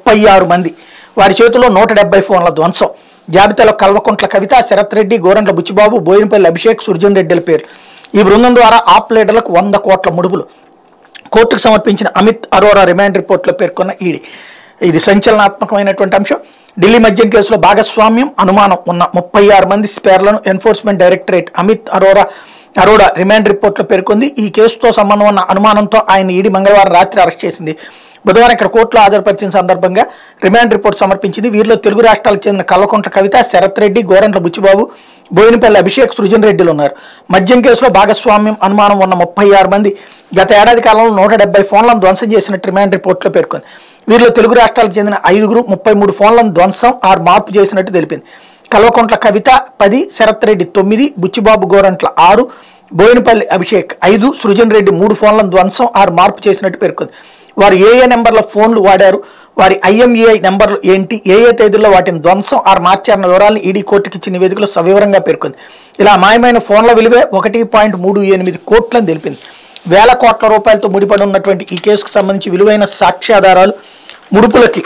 ముప్పై ఆరు మంది వారి చేతిలో నూట డెబ్బై ఫోన్ల ధ్వంసం జాబితాలో కల్వకుంట్ల కవిత శరత్ రెడ్డి గోరంట్ల బుచ్చిబాబు బోయినపల్లి అభిషేక్ సుర్జన్ రెడ్డిల పేర్లు ఈ బృందం ద్వారా ఆప్ లీడర్లకు వంద కోట్ల ముడుపులు కోర్టుకు సమర్పించిన అమిత్ అరోరా రిమాండ్ రిపోర్టులో పేర్కొన్న ఈడీ ఇది సంచలనాత్మకమైనటువంటి అంశం ఢిల్లీ మద్యం కేసులో భాగస్వామ్యం అనుమానం ఉన్న ముప్పై ఆరు మంది స్పేర్లను enforcement directorate Amit Arora Arora remand రిపోర్టులో పేర్కొంది ఈ కేసుతో సంబంధం ఉన్న అనుమానంతో ఆయన ఈడీ మంగళవారం రాత్రి అరెస్ట్ చేసింది బుధవారం ఇక్కడ కోర్టులో హాజరుపరిచిన సందర్భంగా రిమాండ్ రిపోర్ట్ సమర్పించింది వీరిలో తెలుగు రాష్ట్రాలకు చెందిన కల్వకుంట్ల కవిత శరత్ రెడ్డి గోరంట్ల బుచ్చిబాబు బోయినపల్లి అభిషేక్ సృజన్ రెడ్డిలు ఉన్నారు మద్యం కేసులో భాగస్వామ్యం అనుమానం ఉన్న ముప్పై ఆరు మంది గత ఏడాది కాలంలో నూట డెబ్బై ఫోన్లను ధ్వంసం చేసినట్టు రిమాండ్ రిపోర్టులో పేర్కొంది వీరిలో తెలుగు రాష్ట్రాలకు చెందిన ఐదుగురు ముప్పై మూడు ఫోన్లను ధ్వంసం ఆరు మార్పు చేసినట్టు తెలిపింది కల్వకుంట్ల కవిత పది శరత్ రెడ్డి తొమ్మిది బుచ్చిబాబు గోరంట్ల ఆరు బోయినపల్లి అభిషేక్ ఐదు సృజన్ రెడ్డి మూడు ఫోన్లను ధ్వంసం ఆరు మార్పు చేసినట్టు పేర్కొంది వారు ఏ ఏ నెంబర్ల ఫోన్లు వాడారు వారి ఐఎంఈఐ నెంబర్లు ఏంటి ఏ ఏ తేదీల్లో వాటిని ధ్వంసం ఆరు మార్చారన్న వివరాలను ఈడీ కోర్టుకి ఇచ్చిన నివేదికలో సవివరంగా పేర్కొంది ఇలా మాయమైన ఫోన్ల విలువే ఒకటి పాయింట్ మూడు ఎనిమిది కోట్లని తెలిపింది వేల కోట్ల రూపాయలతో ముడిపడి ఉన్నటువంటి ఈ కేసుకు సంబంధించి విలువైన సాక్ష్యాధారాలు ముడుపులకి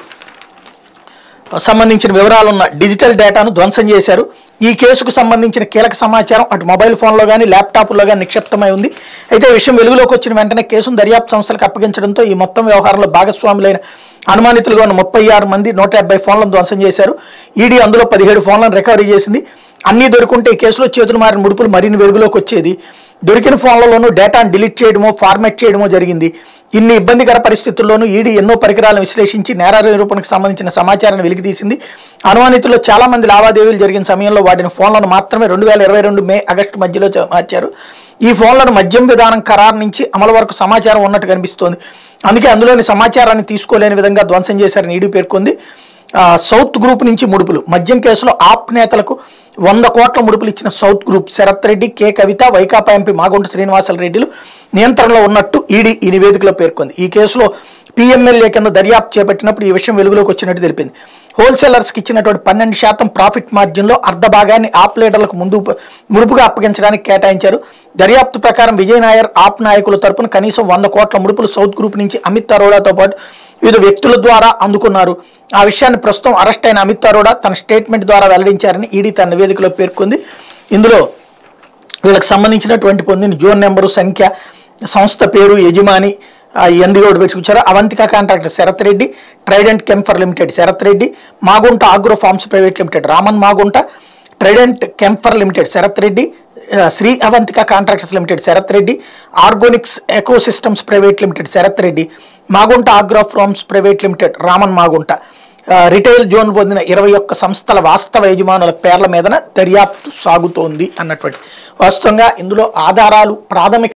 సంబంధించిన వివరాలున్న డిజిటల్ డేటాను ధ్వంసం చేశారు ఈ కేసుకు సంబంధించిన కీలక సమాచారం అటు మొబైల్ ఫోన్లో కానీ ల్యాప్టాప్లో కానీ నిక్షిప్తమై ఉంది అయితే ఈ విషయం వెలుగులోకి వచ్చిన వెంటనే కేసును దర్యాప్తు సంస్థలకు అప్పగించడంతో ఈ మొత్తం వ్యవహారంలో భాగస్వాములైన అనుమానితులుగా ఉన్న ముప్పై ఆరు మంది నూట డెబ్బై ఫోన్లను ధ్వంసం చేశారు ఈడీ అందులో పదిహేడు ఫోన్లను రికవరీ చేసింది అన్నీ దొరుకుంటే ఈ కేసులో చేతులు మారిన ముడుపులు మరిన్ని వెలుగులోకి వచ్చేది దొరికిన ఫోన్లలోనూ డేటాను డిలీట్ చేయడమో ఫార్మాట్ చేయడమో జరిగింది ఇన్ని ఇబ్బందికర పరిస్థితుల్లోనూ ఈడీ ఎన్నో పరికరాలను విశ్లేషించి నేర నిరూపణకు సంబంధించిన సమాచారాన్ని వెలికితీసింది అనుమానితుల్లో చాలా మంది లావాదేవీలు జరిగిన సమయంలో వాడిన ఫోన్లను మాత్రమే రెండు వేల ఇరవై రెండు మే ఆగస్టు మధ్యలో చ- మార్చారు ఈ ఫోన్లను మద్యం విధానం ఖరారు నుంచి అమలు వరకు సమాచారం ఉన్నట్టు కనిపిస్తోంది అందుకే అందులోని సమాచారాన్ని తీసుకోలేని విధంగా ధ్వంసం చేశారని ఈడీ పేర్కొంది ఆ, సౌత్ గ్రూప్ నుంచి ముడుపులు మద్యం కేసులో ఆప్ నేతలకు వంద కోట్ల ముడుపులు ఇచ్చిన south group Sarath Reddy K Kavitha Vaikapa MP Magunta Srinivasula రెడ్డిలు నియంత్రణలో ఉన్నట్టు ఈడీ ఈ నివేదికలో పేర్కొంది ఈ కేసులో పిఎంఎల్ఏ కింద దర్యాప్తు చేపట్టినప్పుడు ఈ విషయం వెలుగులోకి వచ్చినట్టు తెలిపింది హోల్సేలర్స్కి ఇచ్చినటువంటి పన్నెండు శాతం ప్రాఫిట్ మార్జిన్లో అర్ధ భాగాన్ని ఆప్ లీడర్లకు ముందు ముడుపుగా అప్పగించడానికి కేటాయించారు దర్యాప్తు ప్రకారం విజయ్ నాయర్ ఆప్ నాయకుల తరపున కనీసం వంద కోట్ల ముడుపులు సౌత్ గ్రూప్ నుంచి అమిత్ అరోడాతో పాటు వివిధ వ్యక్తుల ద్వారా అందుకున్నారు ఆ విషయాన్ని ప్రస్తుతం అరెస్ట్ అయిన అమిత్ అరోడా తన స్టేట్మెంట్ ద్వారా వెల్లడించారని ఈడీ తన నివేదికలో పేర్కొంది ఇందులో వీళ్ళకి సంబంధించినటువంటి పొందిన జోన్ నెంబరు సంఖ్య సంస్థ పేరు యజమాని ఆ ఇవన్నీ కూడా పెట్టుకొచ్చారు Avantika contractor Sarath Reddy Trident Chemphar Limited Sarath Reddy Magunta Agro Farms Private Limited Raman Magunta Trident Chemphar Limited Sarath Reddy ఆ, Shri Avantika Contractors Limited Sarath Reddy Argonics Eco Systems Private Limited Sarath Reddy Magunta Agro Farms Private Limited Raman Magunta ఆ, రిటైల్ జోన్ పొందిన ఇరవై ఒక్క సంస్థల వాస్తవ యజమానుల పేర్ల మీదన దర్యాప్తు సాగుతోంది అన్నటువంటి వాస్తవంగా ఇందులో ఆధారాలు ప్రాథమిక